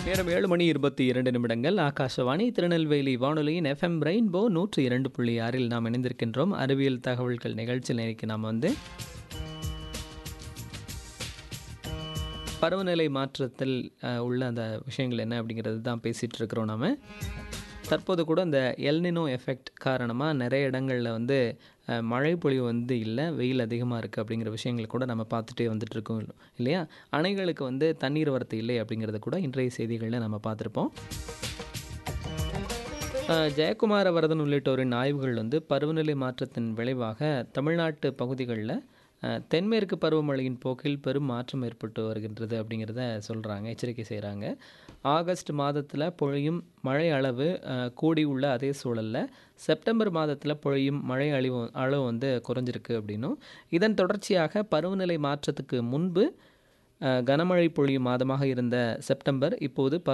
நேரம் ஏழு மணி இருபத்தி இரண்டு நிமிடங்கள் ஆகாஷவாணி திருநெல்வேலி வானொலியின் எஃப்எம் ரெயின்போ நூற்றி இரண்டு புள்ளி ஆறில் நாம் இணைந்திருக்கின்றோம் அறிவியல் தகவல்கள் நிகழ்ச்சியில் இன்னைக்கு நாம் வந்து பருவநிலை மாற்றத்தில் அஹ், உள்ள அந்த விஷயங்கள் என்ன அப்படிங்கிறது தான் பேசிகிட்டு இருக்கிறோம் நாம் தற்போது கூட இந்த எல்னினோ எஃபெக்ட் காரணமாக நிறைய இடங்களில் வந்து அஹ், மழை பொழிவு வந்து இல்லை வெயில் அதிகமாக இருக்குது அப்படிங்கிற விஷயங்கள் கூட நம்ம பார்த்துட்டே வந்துட்டு இருக்கோம் இல்லையா அணைகளுக்கு வந்து தண்ணீர் வரத்து இல்லை அப்படிங்கிறத கூட இன்றைய செய்திகளில் நம்ம பார்த்துருப்போம் அஹ், ஜெயக்குமார வரதன் உள்ளிட்டோரின் ஆய்வுகள் வந்து பருவநிலை மாற்றத்தின் விளைவாக தமிழ்நாட்டு பகுதிகளில் அஹ், தென்மேற்கு பருவமழையின் போக்கில் பெரும் மாற்றம் ஏற்பட்டு வருகின்றது அப்படிங்கிறத சொல்கிறாங்க எச்சரிக்கை செய்கிறாங்க ஆகஸ்ட் மாதத்தில் பொழியும் மழை அளவு அஹ், கூடி உள்ள அதே சூழலில் செப்டம்பர் மாதத்தில் பொழியும் மழை அழிவு அளவு வந்து குறைஞ்சிருக்கு அப்படின்னும் இதன் தொடர்ச்சியாக பருவநிலை மாற்றத்துக்கு முன்பு அஹ், கனமழை பொழியும் மாதமாக இருந்த செப்டம்பர் இப்போது